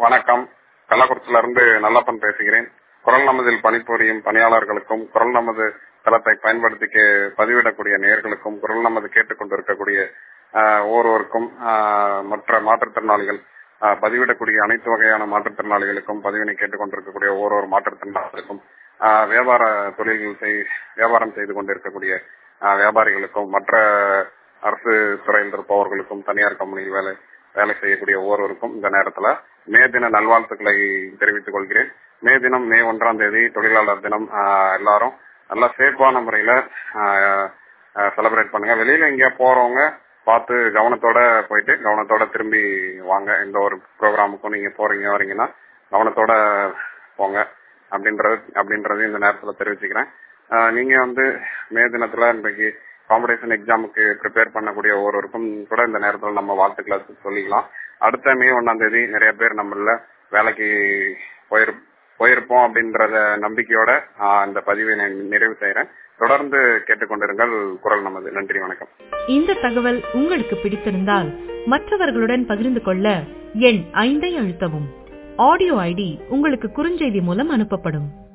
வணக்கம் கள்ளக்குறிச்சியில இருந்து நல்லப்பன் பேசுகிறேன் குரல் நமதில் பணிபுரியும் பணியாளர்களுக்கும் குரல் நமது தளத்தை பயன்படுத்தி கே- பதிவிடக்கூடிய நேயர்களுக்கும் குரல் நமது கேட்டுக்கொண்டிருக்கக்கூடிய ஆஹ், ஒவ்வொருவருக்கும் ஆஹ், மற்ற மாற்றுத்திறனாளிகள் ஆஹ், பதிவிடக்கூடிய அனைத்து வகையான மாற்றுத்திறனாளிகளுக்கும் பதிவினை கேட்டுக்கொண்டிருக்கக்கூடிய ஒவ்வொரு மாற்றுத்திறனாளிகளுக்கும் ஆஹ், வியாபார தொழில்கள் செய் வியாபாரம் செய்து கொண்டிருக்கக்கூடிய ஆஹ், வியாபாரிகளுக்கும் மற்ற அரசு துறையில் இருப்பவர்களுக்கும் தனியார் கம்பெனியில் வேலை வேலை செய்யக்கூடிய ஒவ்வொருவருக்கும் இந்த நேரத்துல மே தின நல்வாழ்த்துக்களை தெரிவித்துக் கொள்கிறேன் மே தினம் மே ஒன்றாம் தேதி தொழிலாளர் தினம் ஆஹ், எல்லாரும் நல்லா சேஃபான முறையில செலிப்ரேட் பண்ணுங்க வெளியில எங்கேயா போறவங்க பார்த்து கவனத்தோட போயிட்டு கவனத்தோட திரும்பி வாங்க எந்த ஒரு ப்ரோக்ராமுக்கும் நீங்க போறீங்க வரீங்கன்னா கவனத்தோட போங்க அப்படின்றது அப்படின்றது இந்த நேரத்துல தெரிவிச்சுக்கிறேன் ஆஹ், நீங்க வந்து மே தினத்துல இன்றைக்கு காம்படிஷன் எக்ஸாமுக்கு ப்ரிப்பேர் பண்ணக்கூடிய ஒவ்வொருவருக்கும் கூட இந்த நேரத்துல நம்ம வாழ்த்துக்களை சொல்லிக்கலாம் அடுத்த மே ஒன்னாம் தேதி நிறைய பேர் நம்மள வேலைக்கு போயிரு போயிருப்போம் அப்படின்றத நம்பிக்கையோட ஆஹ், இந்த பதிவை நான் நிறைவு செய்யறேன் தொடர்ந்து கேட்டுக்கொண்டிருங்கள் குரல் நமது நன்றி வணக்கம் இந்த தகவல் உங்களுக்கு பிடித்திருந்தால் மற்றவர்களுடன் பகிர்ந்து கொள்ள எண் ஐந்தை அழுத்தவும் ஆடியோ ஐடி உங்களுக்கு குறுஞ்செய்தி மூலம் அனுப்பப்படும்